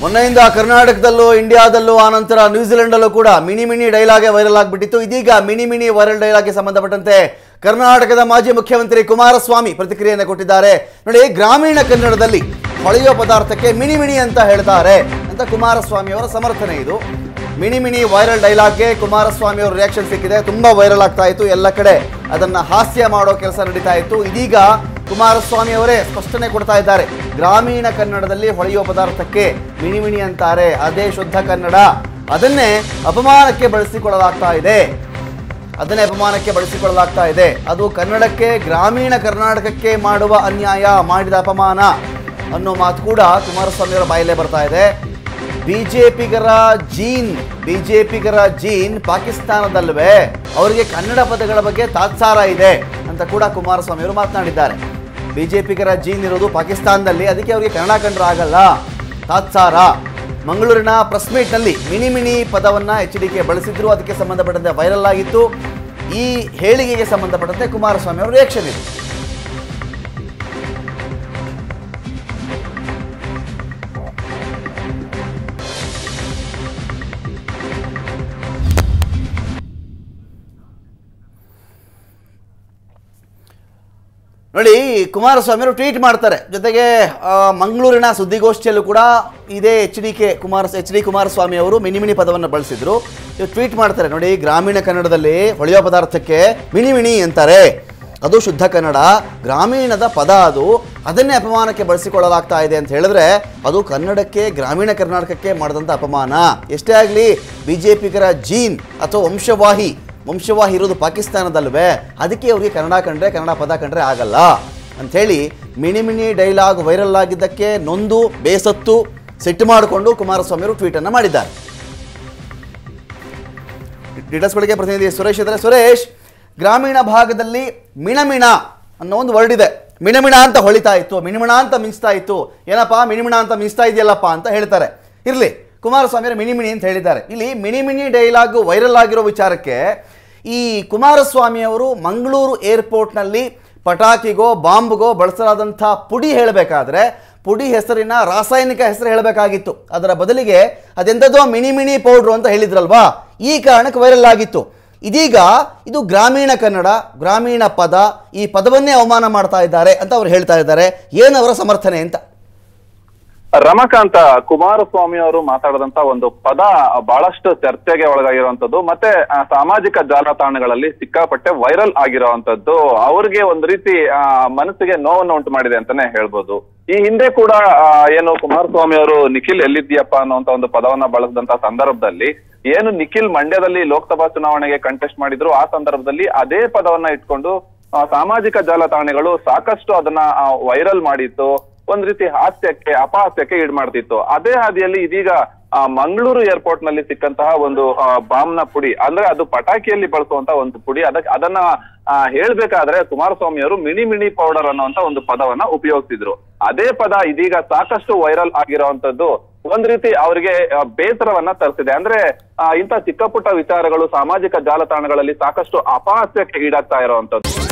ಮೊನ್ನೆಯಿಂದ ಕರ್ನಾಟಕದಲ್ಲೂ ಇಂಡಿಯಾದಲ್ಲೂ ಆನಂತರ ನ್ಯೂಜಿಲೆಂಡಲ್ಲೂ ಕೂಡ ಮಿನಿ ಮಿನಿ ಡೈಲಾಗೆ ವೈರಲ್ ಆಗಿಬಿಟ್ಟಿತ್ತು ಇದೀಗ ಮಿನಿ ಮಿನಿ ವೈರಲ್ ಡೈಲಾಗ್ಗೆ ಸಂಬಂಧಪಟ್ಟಂತೆ ಕರ್ನಾಟಕದ ಮಾಜಿ ಮುಖ್ಯಮಂತ್ರಿ ಕುಮಾರಸ್ವಾಮಿ ಪ್ರತಿಕ್ರಿಯೆಯನ್ನು ಕೊಟ್ಟಿದ್ದಾರೆ ನೋಡಿ ಗ್ರಾಮೀಣ ಕನ್ನಡದಲ್ಲಿ ಹೊಳೆಯೋ ಪದಾರ್ಥಕ್ಕೆ ಮಿನಿ ಮಿನಿ ಅಂತ ಹೇಳ್ತಾರೆ ಅಂತ ಕುಮಾರಸ್ವಾಮಿ ಅವರ ಸಮರ್ಥನೆ ಇದು ಮಿನಿ ಮಿನಿ ವೈರಲ್ ಡೈಲಾಗ್ಗೆ ಕುಮಾರಸ್ವಾಮಿ ಅವರ ರಿಯಾಕ್ಷನ್ ಸಿಕ್ಕಿದೆ ತುಂಬಾ ವೈರಲ್ ಆಗ್ತಾ ಇತ್ತು ಎಲ್ಲ ಕಡೆ ಅದನ್ನ ಹಾಸ್ಯ ಮಾಡೋ ಕೆಲಸ ನಡೀತಾ ಇತ್ತು ಇದೀಗ ಕುಮಾರಸ್ವಾಮಿ ಅವರೇ ಸ್ಪಷ್ಟನೆ ಕೊಡ್ತಾ ಇದ್ದಾರೆ ಗ್ರಾಮೀಣ ಕನ್ನಡದಲ್ಲಿ ಹೊಳೆಯುವ ಪದಾರ್ಥಕ್ಕೆ ಮಿನಿ ಮಿನಿ ಅಂತಾರೆ ಅದೇ ಶುದ್ಧ ಕನ್ನಡ ಅದನ್ನೇ ಅಪಮಾನಕ್ಕೆ ಬಳಸಿಕೊಳ್ಳಲಾಗ್ತಾ ಇದೆ ಅದನ್ನೇ ಅಪಮಾನಕ್ಕೆ ಬಳಸಿಕೊಳ್ಳಲಾಗ್ತಾ ಇದೆ ಅದು ಕನ್ನಡಕ್ಕೆ ಗ್ರಾಮೀಣ ಕರ್ನಾಟಕಕ್ಕೆ ಮಾಡುವ ಅನ್ಯಾಯ ಮಾಡಿದ ಅಪಮಾನ ಅನ್ನೋ ಮಾತು ಕೂಡ ಕುಮಾರಸ್ವಾಮಿ ಅವರ ಬಾಯಲ್ಲೇ ಬರ್ತಾ ಇದೆ ಬಿಜೆಪಿಗರ ಜೀನ್ ಬಿಜೆಪಿಗರ ಜೀನ್ ಪಾಕಿಸ್ತಾನದಲ್ವೇ ಅವರಿಗೆ ಕನ್ನಡ ಪದಗಳ ಬಗ್ಗೆ ತಾತ್ಸಾರ ಇದೆ ಅಂತ ಕೂಡ ಕುಮಾರಸ್ವಾಮಿ ಅವರು ಮಾತನಾಡಿದ್ದಾರೆ ಬಿಜೆಪಿಗರ ಜೀನ್ ಇರೋದು ಪಾಕಿಸ್ತಾನದಲ್ಲಿ ಅದಕ್ಕೆ ಅವರಿಗೆ ಕನ್ನಡ ಕಂಡ್ರೆ ಆಗಲ್ಲ ತಾತ್ಸಾರ ಮಂಗಳೂರಿನ ಪ್ರೆಸ್ ಮೀಟ್ನಲ್ಲಿ ಮಿನಿ ಮಿನಿ ಪದವನ್ನ ಎಚ್ ಡಿ ಕೆ ಬಳಸಿದ್ರು ಅದಕ್ಕೆ ಸಂಬಂಧಪಟ್ಟಂತೆ ವೈರಲ್ ಆಗಿತ್ತು ಈ ಹೇಳಿಕೆಗೆ ಸಂಬಂಧಪಟ್ಟಂತೆ ಕುಮಾರಸ್ವಾಮಿ ಅವರ ರಿಯಾಕ್ಷನ್ ಇದೆ ನೋಡಿ ಕುಮಾರಸ್ವಾಮಿ ಅವರು ಟ್ವೀಟ್ ಮಾಡ್ತಾರೆ ಜೊತೆಗೆ ಆ, ಮಂಗಳೂರಿನ ಸುದ್ದಿಗೋಷ್ಠಿಯಲ್ಲೂ ಕೂಡ ಇದೇ H D K Kumara H D Kumaraswamy ಅವರು ಮಿನಿ ಮಿನಿ ಪದವನ್ನು ಬಳಸಿದ್ರು ಇವ್ರು ಟ್ವೀಟ್ ಮಾಡ್ತಾರೆ ನೋಡಿ ಗ್ರಾಮೀಣ ಕನ್ನಡದಲ್ಲಿ ಹೊಳೆಯೋ ಪದಾರ್ಥಕ್ಕೆ ಮಿನಿ ಮಿನಿ ಅಂತಾರೆ ಅದು ಶುದ್ಧ ಕನ್ನಡ ಗ್ರಾಮೀಣದ ಪದ ಅದು ಅದನ್ನೇ ಅಪಮಾನಕ್ಕೆ ಬಳಸಿಕೊಳ್ಳಲಾಗ್ತಾ ಇದೆ ಅಂತ ಹೇಳಿದ್ರೆ ಅದು ಕನ್ನಡಕ್ಕೆ ಗ್ರಾಮೀಣ ಕರ್ನಾಟಕಕ್ಕೆ ಮಾಡಿದಂಥ ಅಪಮಾನ ಎಷ್ಟೇ ಆಗಲಿ ಬಿ ಜೆ ಪಿಗರ ಜೀನ್ ಅಥವಾ ವಂಶವಾಹಿ ವಂಶವಾಹಿ ಇರೋದು ಪಾಕಿಸ್ತಾನದಲ್ವೇ ಅದಕ್ಕೆ ಅವರಿಗೆ ಕನ್ನಡ ಕಂಡ್ರೆ ಕನ್ನಡ ಪದ ಕಂಡ್ರೆ ಆಗಲ್ಲ ಅಂಥೇಳಿ ಮಿನಿ ಮಿನಿ ಡೈಲಾಗ್ ವೈರಲ್ ಆಗಿದ್ದಕ್ಕೆ ನೊಂದು ಬೇಸತ್ತು ಸಿಟ್ಟು ಮಾಡಿಕೊಂಡು ಕುಮಾರಸ್ವಾಮಿ ಅವರು ಟ್ವೀಟನ್ನು ಮಾಡಿದ್ದಾರೆ ಡೀಟೇಲ್ಸ್ಗಳಿಗೆ ಪ್ರತಿನಿಧಿ ಸುರೇಶ್ ಇದ್ದಾರೆ ಸುರೇಶ್ ಗ್ರಾಮೀಣ ಭಾಗದಲ್ಲಿ ಮಿಣಮಿಣ ಅನ್ನೋ ಒಂದು ವರ್ಡ್ ಇದೆ ಮಿಣಮಿಣ ಅಂತ ಹೊಳಿತಾ ಇತ್ತು ಮಿಣಿಮಿಣ ಅಂತ ಮಿಂಚ್ತಾ ಇತ್ತು ಏನಪ್ಪ ಮಿಣಿಮಿಣ ಅಂತ ಮಿಂಚ್ತಾ ಇದೆಯಲ್ಲಪ್ಪ ಅಂತ ಹೇಳ್ತಾರೆ ಇರಲಿ ಕುಮಾರಸ್ವಾಮಿ ಅವರು ಮಿನಿ ಮಿನಿ ಅಂತ ಹೇಳಿದ್ದಾರೆ ಇಲ್ಲಿ ಮಿನಿ ಮಿನಿ ಡೈಲಾಗ್ ವೈರಲ್ ಆಗಿರೋ ವಿಚಾರಕ್ಕೆ ಈ ಕುಮಾರಸ್ವಾಮಿ ಅವರು ಮಂಗಳೂರು ಏರ್ಪೋರ್ಟ್ನಲ್ಲಿ ಪಟಾಕಿಗೋ ಬಾಂಬ್ಗೋ ಬಳಸಲಾದಂಥ ಪುಡಿ ಹೇಳಬೇಕಾದ್ರೆ ಪುಡಿ ಹೆಸರಿನ ರಾಸಾಯನಿಕ ಹೆಸರು ಹೇಳಬೇಕಾಗಿತ್ತು ಅದರ ಬದಲಿಗೆ ಅದೆಂಥದೋ ಮಿನಿ ಮಿನಿ ಪೌಡ್ರು ಅಂತ ಹೇಳಿದ್ರಲ್ವಾ ಈ ಕಾರಣಕ್ಕೆ ವೈರಲ್ ಆಗಿತ್ತು ಇದೀಗ ಇದು ಗ್ರಾಮೀಣ ಕನ್ನಡ ಗ್ರಾಮೀಣ ಪದ ಈ ಪದವನ್ನೇ ಅವಮಾನ ಮಾಡ್ತಾ ಇದ್ದಾರೆ ಅಂತ ಅವ್ರು ಹೇಳ್ತಾ ಇದ್ದಾರೆ ಏನು ಅವರ ಸಮರ್ಥನೆ ಅಂತ ರಮಕಾಂತ ಕುಮಾರಸ್ವಾಮಿ ಅವರು ಮಾತಾಡಿದಂತ ಒಂದು ಪದ ಬಹಳಷ್ಟು ಚರ್ಚೆಗೆ ಒಳಗಾಗಿರುವಂತದ್ದು ಮತ್ತೆ ಆ, ಸಾಮಾಜಿಕ ಜಾಲತಾಣಗಳಲ್ಲಿ ಸಿಕ್ಕಾಪಟ್ಟೆ ವೈರಲ್ ಆಗಿರುವಂತದ್ದು ಅವ್ರಿಗೆ ಒಂದು ರೀತಿ ಆ, ಮನಸ್ಸಿಗೆ ನೋವನ್ನು ಉಂಟು ಮಾಡಿದೆ ಅಂತಾನೆ ಹೇಳ್ಬೋದು ಈ ಹಿಂದೆ ಕೂಡ ಆ, ಏನು ಕುಮಾರಸ್ವಾಮಿ ಅವರು ನಿಖಿಲ್ ಎಲ್ಲಿದ್ದೀಯಪ್ಪ ಅನ್ನುವಂತ ಒಂದು ಪದವನ್ನ ಬಳಸಿದಂತ ಸಂದರ್ಭದಲ್ಲಿ ಏನು ನಿಖಿಲ್ ಮಂಡ್ಯದಲ್ಲಿ ಲೋಕಸಭಾ ಚುನಾವಣೆಗೆ ಕಂಟೆಸ್ಟ್ ಮಾಡಿದ್ರು ಆ ಸಂದರ್ಭದಲ್ಲಿ ಅದೇ ಪದವನ್ನ ಇಟ್ಕೊಂಡು ಆ, ಸಾಮಾಜಿಕ ಜಾಲತಾಣಗಳು ಸಾಕಷ್ಟು ಅದನ್ನ ವೈರಲ್ ಮಾಡಿತ್ತು ಒಂದ್ ರೀತಿ ಹಾಸ್ಯಕ್ಕೆ ಅಪಹಾಸ್ಯಕ್ಕೆ ಈಡ್ ಮಾಡ್ತಿತ್ತು ಅದೇ ಹಾದಿಯಲ್ಲಿ ಇದೀಗ ಆ, ಮಂಗಳೂರು ಏರ್ಪೋರ್ಟ್ ನಲ್ಲಿ ಸಿಕ್ಕಂತಹ ಒಂದು ಬಾಂಬ್ನ ಪುಡಿ ಅಂದ್ರೆ ಅದು ಪಟಾಕಿಯಲ್ಲಿ ಬಳಸುವಂತ ಒಂದು ಪುಡಿ ಅದಕ್ಕೆ ಅದನ್ನ ಆ, ಹೇಳ್ಬೇಕಾದ್ರೆ ಕುಮಾರಸ್ವಾಮಿ ಅವರು ಮಿನಿ ಮಿನಿ ಪೌಡರ್ ಅನ್ನುವಂತ ಒಂದು ಪದವನ್ನ ಉಪಯೋಗಿಸಿದ್ರು ಅದೇ ಪದ ಇದೀಗ ಸಾಕಷ್ಟು ವೈರಲ್ ಆಗಿರುವಂತದ್ದು ಒಂದ್ ರೀತಿ ಅವರಿಗೆ ಆ, ಬೇಸರವನ್ನ ತರಿಸಿದೆ ಅಂದ್ರೆ ಆ, ಇಂಥ ಚಿಕ್ಕ ಪುಟ್ಟ ವಿಚಾರಗಳು ಸಾಮಾಜಿಕ ಜಾಲತಾಣಗಳಲ್ಲಿ ಸಾಕಷ್ಟು ಅಪಹಾಸ್ಯಕ್ಕೆ ಈಡಾಗ್ತಾ ಇರುವಂತದ್ದು